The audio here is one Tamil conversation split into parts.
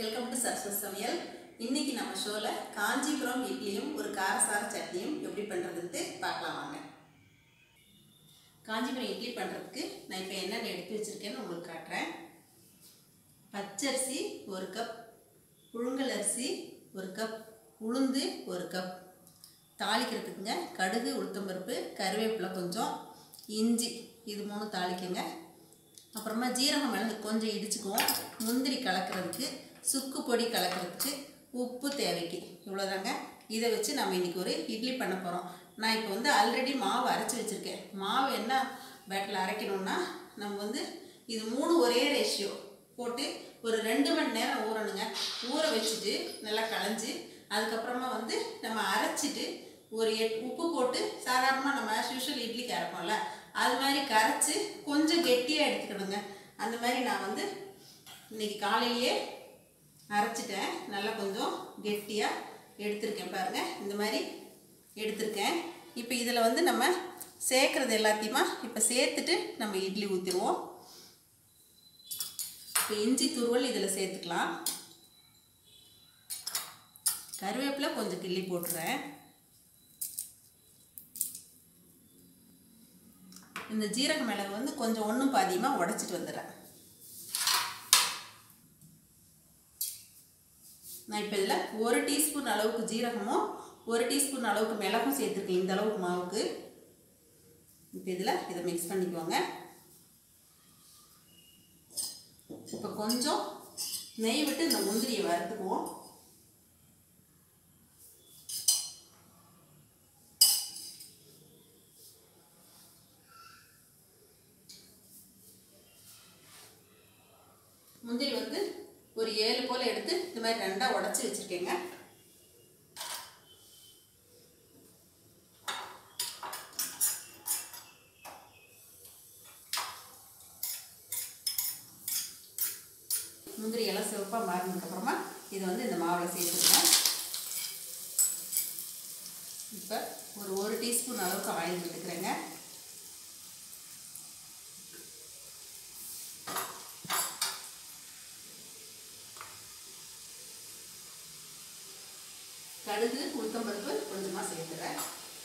வெல்கம் டு சரஸ்வதி சமையல் இன்னைக்கு நம்ம ஷோவில் காஞ்சிபுரம் இட்லியும் ஒரு காரசார சட்னியும் எப்படி பண்ணுறதுன்ட்டு பார்க்கலாம் வாங்க காஞ்சிபுரம் இட்லி பண்ணுறதுக்கு நான் இப்போ என்னென்ன எடுத்து வச்சுருக்கேன்னு உங்களுக்கு காட்டுறேன் பச்சரிசி ஒரு கப் புழுங்கல் அரிசி ஒரு கப் உளுந்து ஒரு கப் தாளிக்கிறதுக்குங்க கடுகு உளுத்தம்பருப்பு கருவேப்பிலை கொஞ்சம் இஞ்சி இது மூணு தாளிக்குங்க அப்புறமா ஜீரகம் மிளகு கொஞ்சம் இடிச்சுக்குவோம் முந்திரி கலக்கிறதுக்கு சுக்கு பொடி கலக்கிறதுக்கு உப்பு தேவைக்கு இவ்வளோதாங்க இதை வச்சு நம்ம இன்றைக்கி ஒரு இட்லி பண்ண போகிறோம் நான் இப்போ வந்து ஆல்ரெடி மாவு அரைச்சி வச்சுருக்கேன் மாவு என்ன பேட்டில் அரைக்கணும்னா நம்ம வந்து இது மூணு ஒரே ரேஷியோ போட்டு ஒரு ரெண்டு மணி நேரம் ஊறணுங்க ஊற வச்சுட்டு நல்லா களைஞ்சி அதுக்கப்புறமா வந்து நம்ம அரைச்சிட்டு ஒரு எட் உப்பு போட்டு சாதாரணமாக நம்ம ஆஸ் யூஷுவல் இட்லிக்கு அரைப்போம்ல அது மாதிரி கரைச்சி கொஞ்சம் கெட்டியாக எடுத்துக்கணுங்க அந்த மாதிரி நான் வந்து இன்னைக்கு காலையிலேயே அரைச்சிட்டேன் நல்லா கொஞ்சம் கெட்டியாக எடுத்திருக்கேன் பாருங்கள் இந்த மாதிரி எடுத்திருக்கேன் இப்போ இதில் வந்து நம்ம சேர்க்குறது எல்லாத்தையுமா இப்போ சேர்த்துட்டு நம்ம இட்லி ஊற்றிடுவோம் இப்போ இஞ்சி துருவல் இதில் சேர்த்துக்கலாம் கருவேப்பிலை கொஞ்சம் கிள்ளி போட்டுறேன் இந்த ஜீரக மிளகு வந்து கொஞ்சம் ஒன்றும் பாதியமாக உடச்சிட்டு வந்துடுறேன் நான் இப்போ இதில் ஒரு டீஸ்பூன் அளவுக்கு ஜீரகமும் ஒரு டீஸ்பூன் அளவுக்கு மிளகும் சேர்த்துருக்கேன் இந்த அளவுக்கு மாவுக்கு இப்போ இதில் இதை மிக்ஸ் பண்ணிக்குவோங்க இப்போ கொஞ்சம் நெய் விட்டு இந்த முந்திரியை வறுத்துக்குவோம் முந்திரி வந்து ஒரு ஏழு போல் எடுத்து இந்த மாதிரி ரெண்டாக உடச்சி வச்சுருக்கேங்க முந்திரி எல்லாம் சிவப்பாக மாறினதுக்கப்புறமா இதை வந்து இந்த மாவில் சேர்த்துருக்கேன் இப்போ ஒரு ஒரு டீஸ்பூன் அளவுக்கு ஆயில் விட்டுக்கிறேங்க கடுகு உளுத்தம்பருப்பு கொஞ்சமாக சேர்த்துறேன்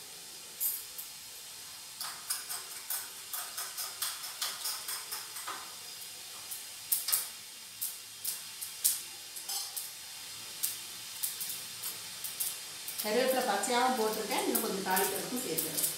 கருவேப்பிலை பச்சையாகவும் போட்டிருக்கேன் இன்னும் கொஞ்சம் தாளிக்கிறதுக்கும் சேர்த்துறேன்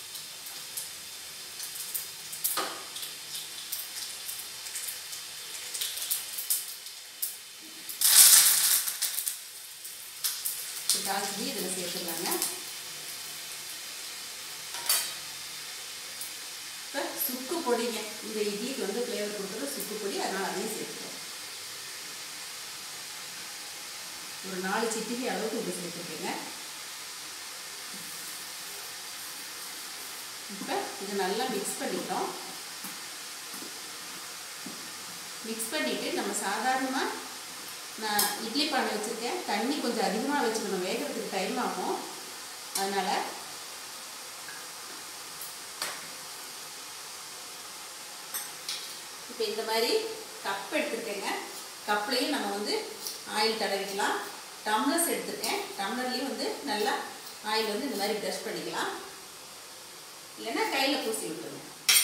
தாளிச்சு இதில் சேர்த்துடலாங்க இப்போ சுக்கு பொடிங்க இந்த இட்லிக்கு வந்து ஃப்ளேவர் கொடுக்குறது சுக்கு பொடி அதனால் அதையும் சேர்த்துக்கிறோம் ஒரு நாலு சிட்டிகை அளவுக்கு இது சேர்த்துருக்கேங்க இப்போ இது நல்லா மிக்ஸ் பண்ணிட்டோம் மிக்ஸ் பண்ணிவிட்டு நம்ம சாதாரணமாக நான் இட்லி பானை வச்சுருக்கேன் தண்ணி கொஞ்சம் அதிகமாக வச்சுக்கணும் வேகிறதுக்கு டைம் ஆகும் அதனால் இப்போ இந்த மாதிரி கப் எடுத்துருக்கேங்க கப்லேயும் நம்ம வந்து ஆயில் தடவிக்கலாம் டம்ளர்ஸ் எடுத்திருக்கேன் டம்ளர்லேயும் வந்து நல்லா ஆயில் வந்து இந்த மாதிரி ப்ரஷ் பண்ணிக்கலாம் இல்லைன்னா கையில் பூசி விட்டுருங்க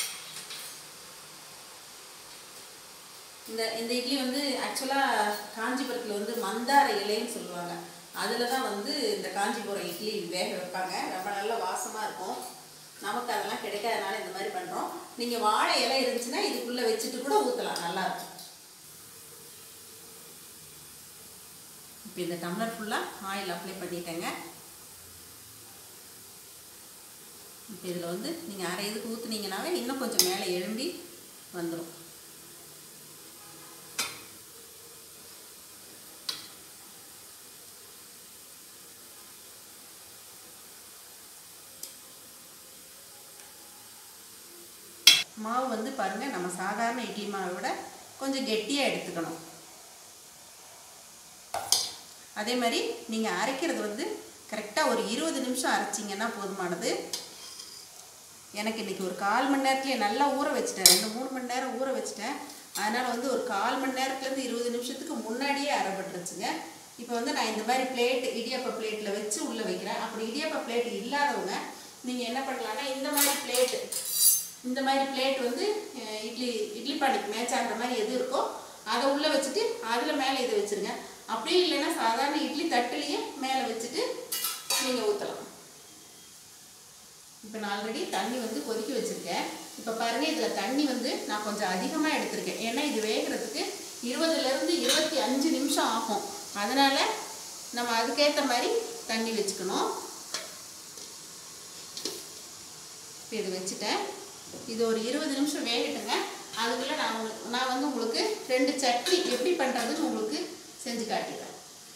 இந்த இந்த இட்லி வந்து ஆக்சுவலாக காஞ்சிபுரத்தில் வந்து மந்தார இலைன்னு சொல்லுவாங்க அதில் தான் வந்து இந்த காஞ்சிபுரம் இட்லி வேக வைப்பாங்க ரொம்ப நல்ல வாசமாக இருக்கும் நமக்கு அதெல்லாம் கிடைக்காதனால இந்த மாதிரி பண்ணுறோம் நீங்கள் வாழை இலை இருந்துச்சுன்னா இதுக்குள்ளே வச்சுட்டு கூட ஊற்றலாம் நல்லாயிருக்கும் இப்போ இந்த டம்ளர் ஃபுல்லாக ஆயில் அப்ளை பண்ணிட்டேங்க இப்போ இதில் வந்து நீங்கள் அரை இதுக்கு ஊற்றுனீங்கனாவே இன்னும் கொஞ்சம் மேலே எழும்பி வந்துடும் மாவு வந்து பாருங்கள் நம்ம சாதாரண இட்லி மாவை விட கொஞ்சம் கெட்டியாக எடுத்துக்கணும் அதே மாதிரி நீங்கள் அரைக்கிறது வந்து கரெக்டாக ஒரு இருபது நிமிஷம் அரைச்சிங்கன்னா போதுமானது எனக்கு இன்றைக்கி ஒரு கால் மணி நேரத்துலேயே நல்லா ஊற வச்சுட்டேன் ரெண்டு மூணு மணி நேரம் ஊற வச்சுட்டேன் அதனால் வந்து ஒரு கால் மணி நேரத்துலேருந்து இருபது நிமிஷத்துக்கு முன்னாடியே அரைப்பட்டுருச்சுங்க இப்போ வந்து நான் இந்த மாதிரி பிளேட் இடியாப்ப பிளேட்டில் வச்சு உள்ளே வைக்கிறேன் அப்படி இடியாப்ப பிளேட் இல்லாதவங்க நீங்கள் என்ன பண்ணலாம்னா இந்த மாதிரி பிளேட்டு இந்த மாதிரி பிளேட் வந்து அஹ், இட்லி இட்லி பானைக்கு மேட்ச் ஆகிற மாதிரி எது இருக்கோ அதை உள்ளே வச்சுட்டு அதில் மேலே இதை வச்சுருங்க அப்படியும் இல்லைன்னா சாதாரண இட்லி தட்டுலேயே மேலே வச்சுட்டு நீங்கள் ஊற்றலாம் இப்போ நான் ஆல்ரெடி தண்ணி வந்து கொதிக்க வச்சுருக்கேன் இப்போ பாருங்கள் இதில் தண்ணி வந்து நான் கொஞ்சம் அதிகமாக எடுத்திருக்கேன் ஏன்னா இது வேகிறதுக்கு இருபதுலேருந்து இருபத்தி அஞ்சு நிமிஷம் ஆகும் அதனால் நம்ம அதுக்கேற்ற மாதிரி தண்ணி வச்சுக்கணும் இப்போ இது வச்சுட்டேன் இது ஒரு இருபது நிமிஷம் வேகட்டுங்க அதுக்குள்ளே நான் உங்களுக்கு நான் வந்து உங்களுக்கு ரெண்டு சட்னி எப்படி பண்ணுறதுன்னு உங்களுக்கு செஞ்சு காட்டிடுறேன்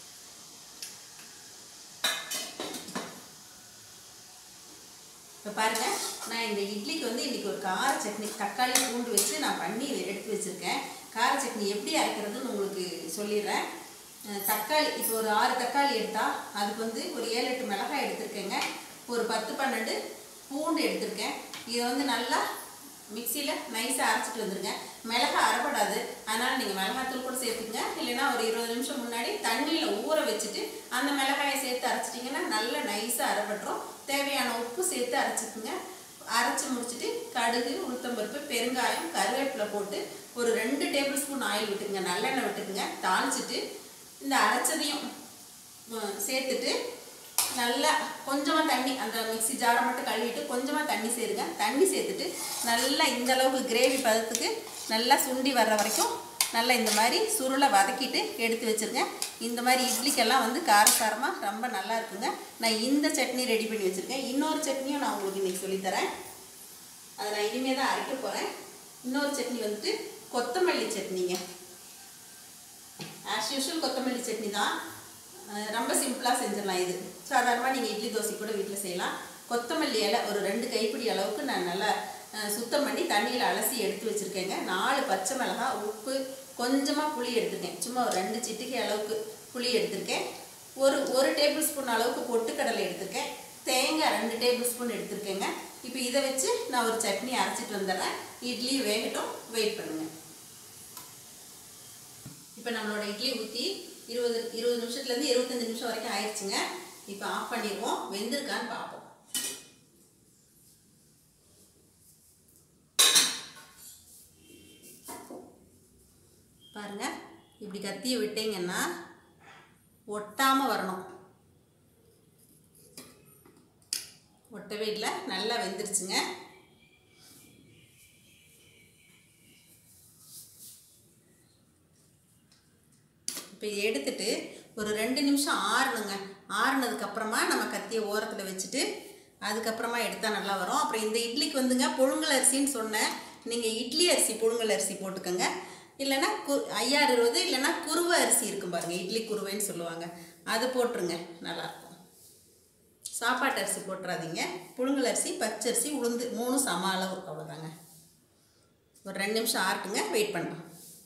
இப்போ பாருங்க நான் இந்த இட்லிக்கு வந்து இன்னைக்கு ஒரு கார சட்னி தக்காளி பூண்டு வச்சு நான் பண்ணி எடுத்து வச்சுருக்கேன் கார சட்னி எப்படி அரைக்கிறதுன்னு உங்களுக்கு சொல்லிடுறேன் அஹ் தக்காளி இப்போ ஒரு ஆறு தக்காளி எடுத்தால் அதுக்கு வந்து ஒரு ஏழு எட்டு மிளகாய் எடுத்திருக்கேங்க ஒரு பத்து பன்னெண்டு பூண்டு எடுத்திருக்கேன் இதை வந்து நல்லா மிக்சியில் நைஸாக அரைச்சிட்டு வந்துருங்க மிளகாய் அரைப்படாது அதனால் நீங்கள் மிளகாத்தூள் கூட சேர்த்துங்க இல்லைன்னா ஒரு இருபது நிமிஷம் முன்னாடி தண்ணியில் ஊற வச்சுட்டு அந்த மிளகாயை சேர்த்து அரைச்சிட்டிங்கன்னா நல்லா நைஸாக அரைப்பட்டுரும் தேவையான உப்பு சேர்த்து அரைச்சிக்குங்க அரைச்சி முடிச்சிட்டு கடுகு உளுத்தம்பருப்பு பெருங்காயம் கருவேப்பிலை போட்டு ஒரு ரெண்டு டேபிள் ஸ்பூன் ஆயில் விட்டுக்குங்க நல்லெண்ணெய் விட்டுக்குங்க தாளிச்சிட்டு இந்த அரைச்சதையும் உம், சேர்த்துட்டு நல்லா கொஞ்சமாக தண்ணி அந்த மிக்ஸி ஜாரை மட்டும் கழுவிட்டு கொஞ்சமாக தண்ணி சேருங்க தண்ணி சேர்த்துட்டு நல்லா இந்த அளவுக்கு கிரேவி பதத்துக்கு நல்லா சுண்டி வர்ற வரைக்கும் நல்லா இந்த மாதிரி சுருளை வதக்கிட்டு எடுத்து வச்சுருங்க இந்த மாதிரி இட்லிக்கெல்லாம் வந்து காரசாரமாக ரொம்ப நல்லா இருக்குங்க நான் இந்த சட்னி ரெடி பண்ணி வச்சுருக்கேன் இன்னொரு சட்னியும் நான் உங்களுக்கு இன்றைக்கி சொல்லித்தரேன் அதை நான் இனிமேல் தான் அரைக்க போகிறேன் இன்னொரு சட்னி வந்துட்டு கொத்தமல்லி சட்னிங்க ஆஸ் யூஷுவல் கொத்தமல்லி சட்னி தான் அஹ் ரொம்ப சிம்பிளாக செஞ்சிடலாம் இது சாதாரணமாக நீங்கள் இட்லி தோசை கூட வீட்டில் செய்யலாம் கொத்தமல்லி இலை ஒரு ரெண்டு கைப்பிடி அளவுக்கு நான் நல்லா அஹ், சுத்தம் பண்ணி தண்ணியில் அலசி எடுத்து வச்சுருக்கேங்க நாலு பச்சை மிளகாய் உப்பு கொஞ்சமாக புளி எடுத்திருக்கேன் சும்மா ஒரு ரெண்டு சிட்டிகை அளவுக்கு புளி எடுத்திருக்கேன் ஒரு ஒரு டேபிள் ஸ்பூன் அளவுக்கு பொட்டுக்கடலை எடுத்திருக்கேன் தேங்காய் ரெண்டு டேபிள் ஸ்பூன் எடுத்திருக்கேங்க இப்போ இதை வச்சு நான் ஒரு சட்னி அரைச்சிட்டு வந்துடுறேன் இட்லி வேகட்டும் வெயிட் பண்ணுங்கள் இப்போ நம்மளோட இட்லி ஊற்றி இருபது இருபது நிமிஷத்துலேருந்து இருபத்தஞ்சு நிமிஷம் வரைக்கும் ஆயிடுச்சுங்க இப்போ ஆஃப் பண்ணிடுவோம் வெந்திருக்கான்னு பார்ப்போம் பாருங்க இப்படி கத்தியை விட்டீங்கன்னா ஒட்டாமல் வரணும் ஒட்டவே இல்லை நல்லா வெந்துருச்சுங்க இப்போ இதை எடுத்துட்டு ஒரு ரெண்டு நிமிஷம் ஆறணுங்க ஆறுனதுக்கு அப்புறமா நம்ம கத்தியை ஓரத்தில் வச்சுட்டு அதுக்கப்புறமா எடுத்தால் நல்லா வரும் அப்புறம் இந்த இட்லிக்கு வந்துங்க புழுங்கல் அரிசின்னு சொன்னேன் நீங்கள் இட்லி அரிசி புழுங்கல் அரிசி போட்டுக்கோங்க இல்லைன்னா கு ஐயாறு இருபது இல்லைன்னா குருவை அரிசி இருக்கும் பாருங்கள் இட்லி குருவைன்னு சொல்லுவாங்க அது போட்டுருங்க நல்லாயிருக்கும் சாப்பாட்டு அரிசி போட்டுறாதீங்க புழுங்கல் அரிசி பச்சரிசி உளுந்து மூணு சம அளவு அவ்வளோதாங்க ஒரு ரெண்டு நிமிஷம் ஆறட்டுங்க வெயிட் பண்ணலாம்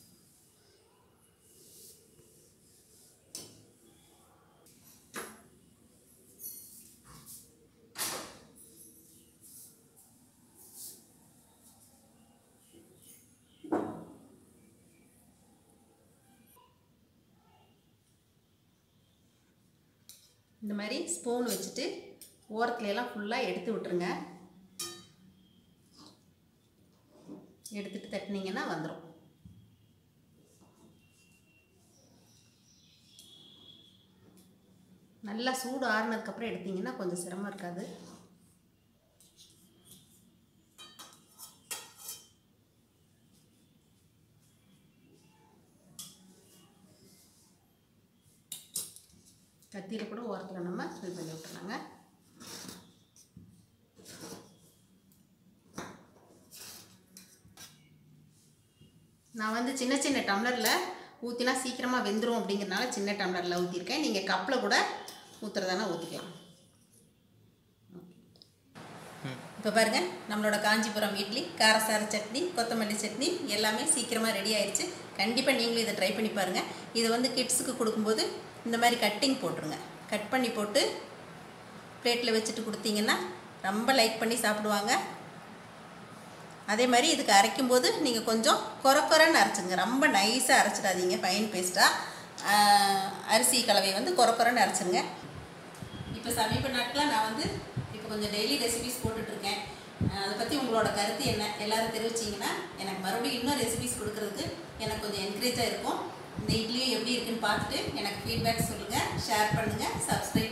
இந்த மாதிரி ஸ்பூன் வச்சுட்டு ஓரத்துல எல்லாம் ஃபுல்லாக எடுத்து விட்டுருங்க எடுத்துட்டு தட்டினீங்கன்னா வந்துடும் நல்லா சூடு ஆறுனதுக்கப்புறம் எடுத்தீங்கன்னா கொஞ்சம் சிரமம் இருக்காது கத்தியில் கூட ஓரத்தில் நம்ம இது பண்ணி விட்டுறலாங்க நான் வந்து சின்ன சின்ன டம்ளரில் ஊற்றினா சீக்கிரமாக வெந்துடும் அப்படிங்கிறனால சின்ன டம்ளரில் ஊற்றிருக்கேன் நீங்கள் கப்பில் கூட ஊற்றுறதானா ஊற்றிக்கலாம் இப்போ பாருங்க நம்மளோட காஞ்சிபுரம் இட்லி காரசார சட்னி கொத்தமல்லி சட்னி எல்லாமே சீக்கிரமாக ரெடி ஆயிடுச்சு கண்டிப்பாக நீங்களும் இதை ட்ரை பண்ணி பாருங்கள் இதை வந்து கிட்ஸுக்கு கொடுக்கும்போது இந்த மாதிரி கட்டிங் போட்டுருங்க கட் பண்ணி போட்டு பிளேட்டில் வச்சுட்டு கொடுத்தீங்கன்னா ரொம்ப லைக் பண்ணி சாப்பிடுவாங்க அதே மாதிரி இதுக்கு அரைக்கும் போது நீங்கள் கொஞ்சம் கொர கொரன்னு அரைச்சுங்க ரொம்ப நைஸாக அரைச்சிடாதீங்க ஃபைன் பேஸ்ட்டாக அரிசி கலவையை வந்து கொர கொரன்னு அரைச்சிருங்க இப்போ சமீப நாட்களாக நான் வந்து இப்போ கொஞ்சம் டெய்லி ரெசிபிஸ் போட்டுட்ருக்கேன் அதை பற்றி உங்களோட கருத்து என்ன எல்லாரும் தெரிவிச்சிங்கன்னா எனக்கு மறுபடியும் இன்னும் ரெசிபிஸ் கொடுக்கறதுக்கு எனக்கு கொஞ்சம் என்கரேஜாக இருக்கும் இந்த இட்லியும் எப்படி இருக்குன்னு பார்த்துட்டு எனக்கு ஃபீட்பேக் சொல்லுங்கள் ஷேர் பண்ணுங்கள் சப்ஸ்கிரைப்